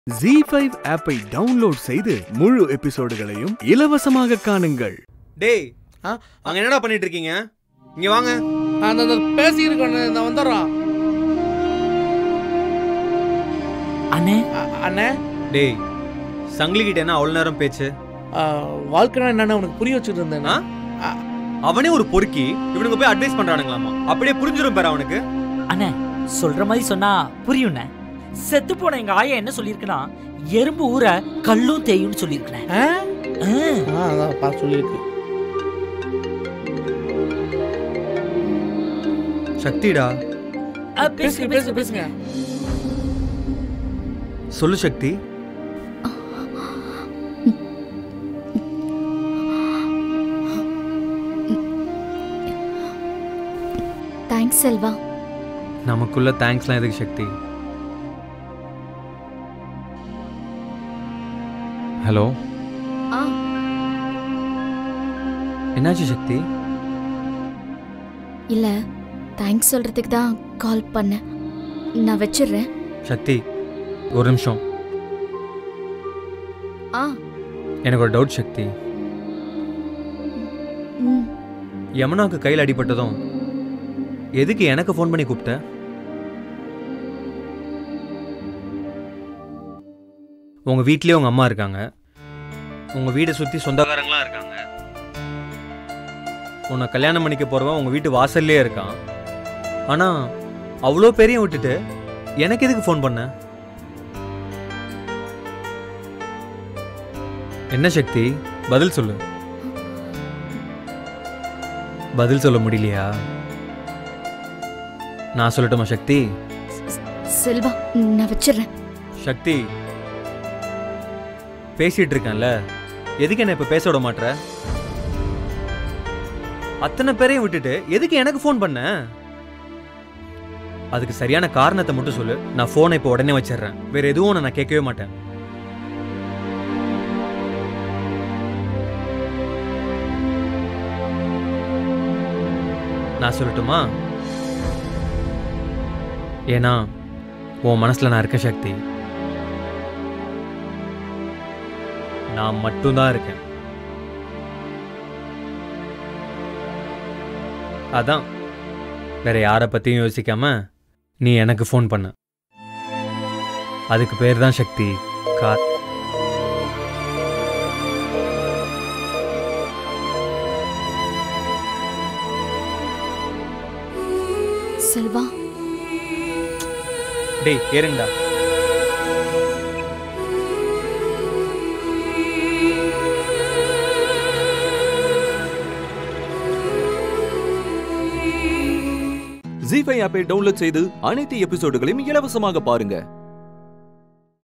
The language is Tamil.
ஜி ஃபைவ் ஆப்பை டவுன்லோட் செய்து முழு எபிசோடுகளையும் இலவசமாக காணுங்கள் டேய் ஆ? அங்க என்னடா பண்ணிட்டு இருக்கீங்க இங்க வாங்க அந்த அந்த பேசியிருக்கோம் நான் வந்துடுறோம் அண்ணே அ- அண்ணே டேய் சங்கிலி கிட்ட என்ன அவ்வளவு நேரம் பேச்சு ஆ, வாழ்க்கைனா என்னன்னு உனக்கு புரிய வச்சுட்டு இருந்தேன் ஆ? அவனே ஒரு பொறுக்கி இவனுங்க போய் அட்வைஸ் பண்றானுங்களாமா அப்படியே புரிஞ்சிரும் பாரு அவனுக்கு அண்ணே சொல்ற மாதிரி சொன்னா புரியும்ண்ணே செத்து போன எங்க ஆயா என்ன சொல்லியிருக்குன்னா எறும்பு ஊற கல்லும் தேயும்னு சொல்லியிருக்கேன் ஆ? ஆ, அதான் பார்த்து சொல்லியிருக்கு சக்திடா பேசுங்க பேசுங்க பேசுங்க சொல்லு சக்தி தேங்க்ஸ் செல்வா நமக்குள்ள தேங்க்ஸ்லாம் எதுக்கு சக்தி ஹலோ ஆ என்னாச்சு சக்தி இல்ல தேங்க்ஸ் சொல்றதுக்கு தான் கால் பண்ணேன் நான் வச்சிடுறேன் சக்தி ஒரு நிமிஷம் ஆ எனக்கு ஒரு டவுட் சக்தி ம் யமுனாக்கு கையில் அடிபட்டதும் எதுக்கு எனக்கு ஃபோன் பண்ணி கூப்பிட்ட உங்க வீட்லயே உங்க அம்மா இருக்காங்க உங்க வீடை சுத்தி சொந்தக்காரங்களாம் இருக்காங்க உன்னை கல்யாணம் பண்ணிக்க போறவன் உங்க வீட்டு வாசல்லே இருக்கான் ஆனா அவ்வளோ பெரிய விட்டுட்டு எனக்கு எதுக்கு ஃபோன் பண்ண என்ன சக்தி பதில் சொல்லு பதில் சொல்ல முடியலையா நான் சொல்லட்டுமா சக்தி செல்வா நான் வச்சிடுறேன் சக்தி பேசிட்டு இருக்கேன்ல எதுக்கு என்ன இப்ப பேச விட மாட்ற அத்தனை பேரையும் விட்டுட்டு எதுக்கு எனக்கு ஃபோன் பண்ண அதுக்கு சரியான காரணத்தை மட்டும் சொல்லு நான் ஃபோனை இப்போ உடனே வச்சிடுறேன் வேற எதுவும் உன்னை நான் கேட்கவே மாட்டேன் நான் சொல்லட்டுமா ஏன்னா உன் மனசுல நான் இருக்க சக்தி நான் மட்டும்தான் இருக்கேன் அதான் வேற யாரை பத்தியும் யோசிக்காம நீ எனக்கு ஃபோன் பண்ண அதுக்கு பேர் தான் சக்தி கா செல்வா டேய் ஏறுங்கடா ஜி ஃபைவ் ஆப்பை டவுன்லோட் செய்து அனைத்து எபிசோடுகளையும் இலவசமாக பாருங்க